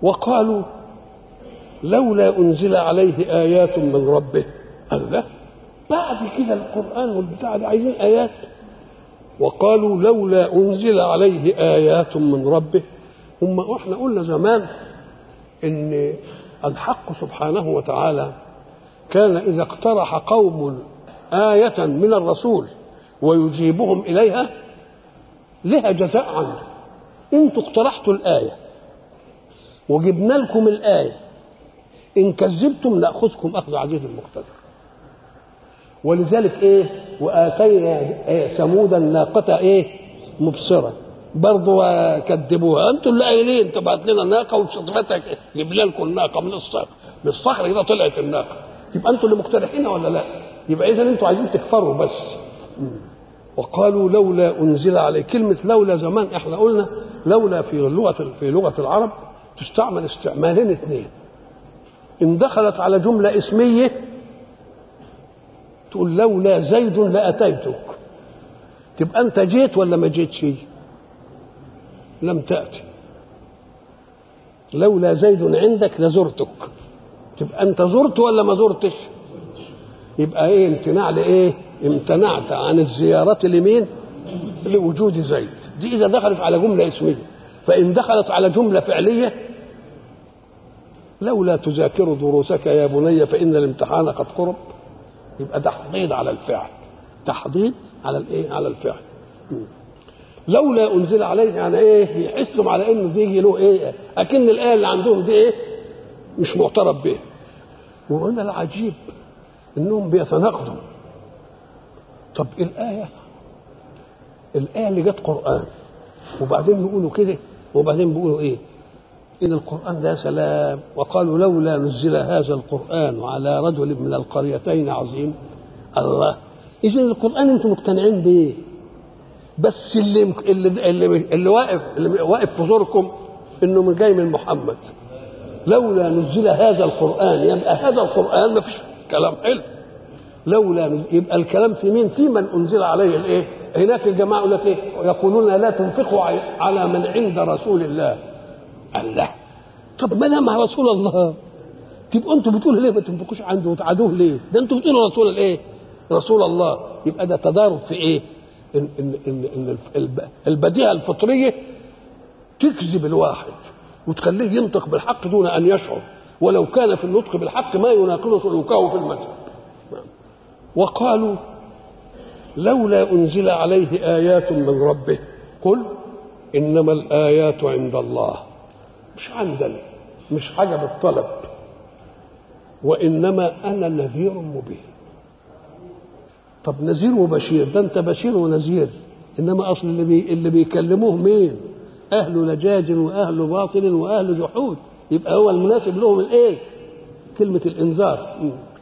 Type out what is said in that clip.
وقالوا لولا أنزل عليه آيات من ربه قال لا بعد كده القرآن والبتاع ده عايزين آيات وقالوا لولا أنزل عليه آيات من ربه هم احنا قلنا زمان ان الحق سبحانه وتعالى كان اذا اقترح قوم آية من الرسول ويجيبهم إليها لها جزاء عنه انتوا اقترحتوا الآية وجبنا لكم الآية إن كذبتم نأخذكم أخذ عزيز المقتدر ولذلك إيه وآتينا إيه ثمود الناقة إيه مبصرة برضه كذبوها انتوا اللي قايلين تبعت لنا ناقه وشطفتك جبنا لكم الناقه من الصخر من الصخر كده طلعت الناقه يبقى انتوا اللي مقترحينها ولا لا؟ يبقى اذا انتوا عايزين تكفروا بس وقالوا لولا انزل عليه كلمه لولا زمان احنا قلنا لولا في لغه في لغه العرب تستعمل استعمالين اثنين ان دخلت على جمله اسميه تقول لولا زيد لاتيتك تبقى انت جيت ولا ما جيتش لم تاتي لولا زيد عندك لزرتك تبقى انت زرت ولا ما زرتش يبقى ايه امتناع لايه امتنعت عن الزيارة لمين لوجود زيد دي اذا دخلت على جملة اسمية فان دخلت على جملة فعلية لولا تذاكر دروسك يا بني فان الامتحان قد قرب يبقى تحضيض على الفعل تحضيض على الايه على الفعل لولا انزل عليه يعني ايه يحسهم على انه دي يجي له ايه اكن الايه اللي عندهم دي ايه مش معترف به وهنا العجيب انهم بيتناقضوا طب الايه الايه اللي جت قران وبعدين بيقولوا كده وبعدين بيقولوا ايه ان القران ده سلام وقالوا لولا نزل هذا القران على رجل من القريتين عظيم الله اذا القران انتم مقتنعين بيه بس اللي اللي اللي, اللي واقف اللي واقف في زوركم انه من جاي من محمد لولا نزل هذا القران يبقى هذا القران ما فيش كلام حلو لولا نزل يبقى الكلام في مين في من انزل عليه الايه هناك الجماعه يقول لك ايه يقولون لا تنفقوا على من عند رسول الله الله طب ما دام رسول الله تبقوا انتوا بتقولوا ليه ما تنفقوش عنده وتعادوه ليه ده انتوا بتقولوا رسول الايه رسول الله يبقى ده تضارب في ايه إن إن إن إن البديهة الفطرية تكذب الواحد وتخليه ينطق بالحق دون أن يشعر ولو كان في النطق بالحق ما يناقض سلوكه في المذهب وقالوا لولا أنزل عليه آيات من ربه قل إنما الآيات عند الله مش عندنا مش حاجة بالطلب وإنما أنا نذير مبين طب نذير وبشير ده انت بشير ونذير انما اصل اللي بي اللي بيكلموه مين اهل لجاج واهل باطل واهل جحود يبقى هو المناسب لهم الايه كلمه الانذار